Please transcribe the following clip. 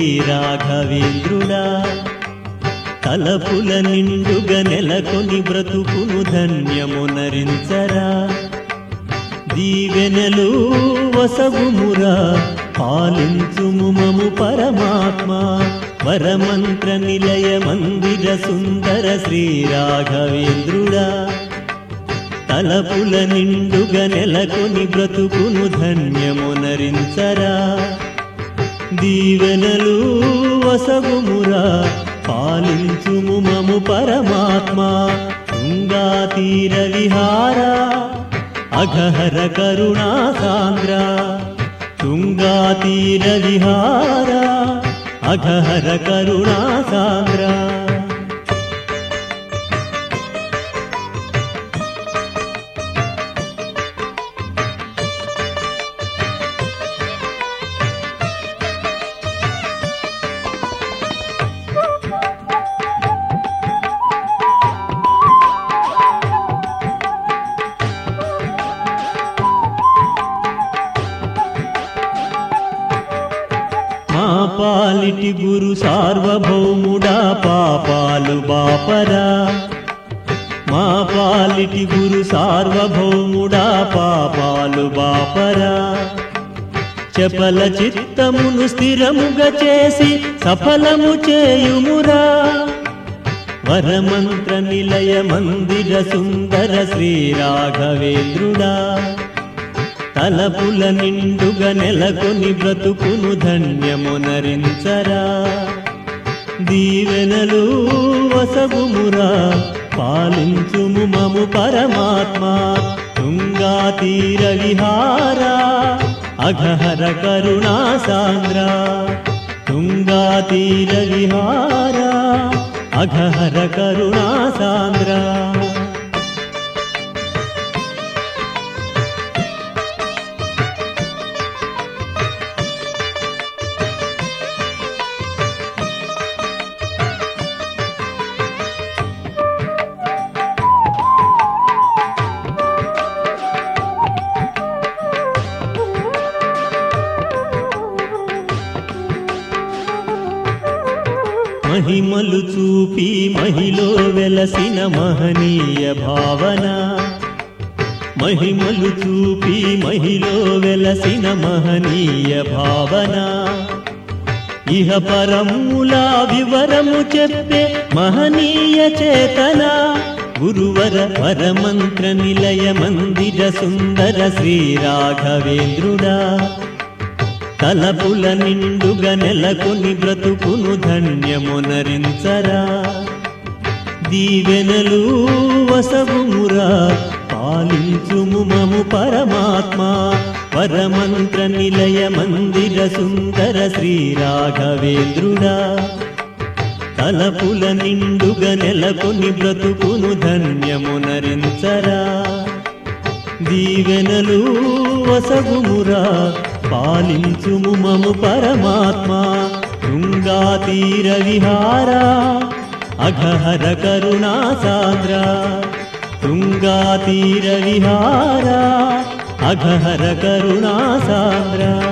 రాఘవేంద్రుడా తలపుల నిండుగా నెలకొని బ్రతుకును ధన్యమునరించరా దీవెనలు వసగుమురా పాలించుము మము పరమాత్మ వరమంత్ర నిలయ మందిర సుందర శ్రీ రాఘవేంద్రుడా తలపుల నిండుగా నెలకొని బ్రతుకును ధన్యమునరించరా దీవెనలు వసగుమురా పాలించుము మము పరమాత్మ తుంగా తీర విహార అఘహర కరుణా సాంద్ర తుంగా తీర విహార అఘహర కరుణా సాంద్ర మా పాలిటి గురు సార్వభౌముడా పాపాలు బాపరా మా పాలిటి గురు సార్వభౌముడా పాపాలు బాపరా చపల చిత్తమును స్థిరముగా చేసి సఫలము చేయుమురా వరమంత్ర నిలయ మందిర సుందర శ్రీ రాఘవేంద్రుడా తలపుల నిండుగా నెలకొని బ్రతుకును ధన్యమునరించరా దీవెనలు వసగుమురా పాలించుము మము పరమాత్మ తుంగా తీర విహార అఘహర కరుణా సాంద్ర తుంగా తీర విహార అఘహర కరుణా సాంద్ర మహిమలు చూపి మహిలో వెలసిన మహనీయ భావన మహిమలు చూపి మహిలో వెలసిన మహనీయ భావన ఇహ పరములా వివరము చెప్పే మహనీయ చేతన గురువర పరమంత్ర నిలయ మందిర సుందర శ్రీ రాఘవేంద్రుడా తలపుల నిండుగా నెలకొని బ్రతుకును ధన్యమునరించరా దీవెనలు వసగుమురా పాలించుము మము పరమాత్మ పరమంత్ర నిలయ మందిర సుందర శ్రీ రాఘవేంద్రుడా తలపుల నిండుగా నెలకొని బ్రతుకును ధన్యమునరించరా దీవెనలు వసగుమురా పాలించుము మము పరమాత్మ తుంగా తీర విహార అఘహర కరుణా సాంద్ర తుంగా తీర విహార అఘహర కరుణా సాంద్ర